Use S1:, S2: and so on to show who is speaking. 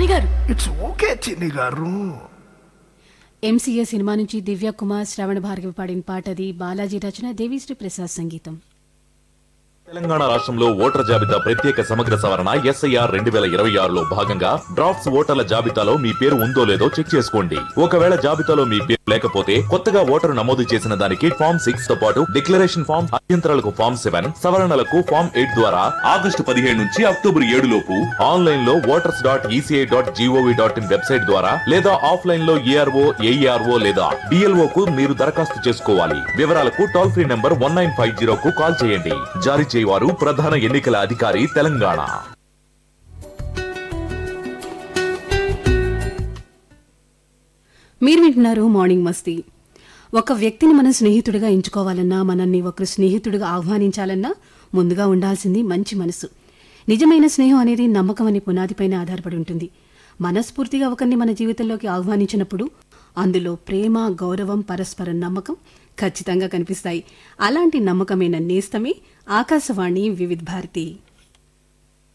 S1: నాన్నగారు
S2: it's okay చిన్ని గారు
S1: ఎంసీఏ సినిమా నుంచి దివ్య కుమార్ శ్రవణ భార్గవి పాడిన పాటది బాలాజీ రచన దేవిశ్రీ ప్రసాద్ సంగీతం
S3: తెలంగాణ రాష్ట్రంలో ఓటర్ల జాబితా ప్రత్యేక సమగ్ర సవరణ ఎస్ఐఆర్ రెండు వేల ఇరవై ఆరులో భాగంగా డ్రాఫ్ట్స్ ఓటర్ల జాబితాలో మీ పేరు ఉందో లేదో చెక్ చేసుకోండి ఒకవేళ జాబితాలో మీ పేరు లేకపోతే కొత్తగా ఓటరు నమోదు చేసిన దానికి ఫామ్ సిక్స్ తో పాటు డిక్లరేషన్ ఫామ్ అభ్యంతరాలకు ఫామ్ సెవెన్ సవరణలకు ఫామ్ ఎయిట్ ద్వారా ఆగస్టు పదిహేడు నుంచి అక్టోబర్ ఏడు లోపు ఆన్లైన్ లో voters dot ECI dot GOV dot IN website ద్వారా లేదా ఆఫ్లైన్ లో ఏఆర్ఓ ఏఈఆర్ఓ లేదా డిఎల్ఓ కు మీరు దరఖాస్తు చేసుకోవాలి వివరాలకు toll free number one nine five zero కు కాల్ చేయండి జారీ చేయవారు ప్రధాన ఎన్నికల అధికారి తెలంగాణ
S1: మీరు వింటున్నారు మార్నింగ్ మస్తీ ఒక వ్యక్తిని మనం స్నేహితుడిగా ఎంచుకోవాలన్నా మనల్ని ఒకరు స్నేహితుడిగా ఆహ్వానించాలన్నా ముందుగా ఉండాల్సింది మంచి మనసు నిజమైన స్నేహం అనేది నమ్మకం అనే పునాదిపైన ఆధారపడి ఉంటుంది మనస్ఫూర్తిగా ఒకరిని మన జీవితంలోకి ఆహ్వానించినప్పుడు అందులో ప్రేమ గౌరవం పరస్పర నమ్మకం ఖచ్చితంగా కనిపిస్తాయి అలాంటి నమ్మకమైన నేస్తమే ఆకాశవాణి వివిధ భారతి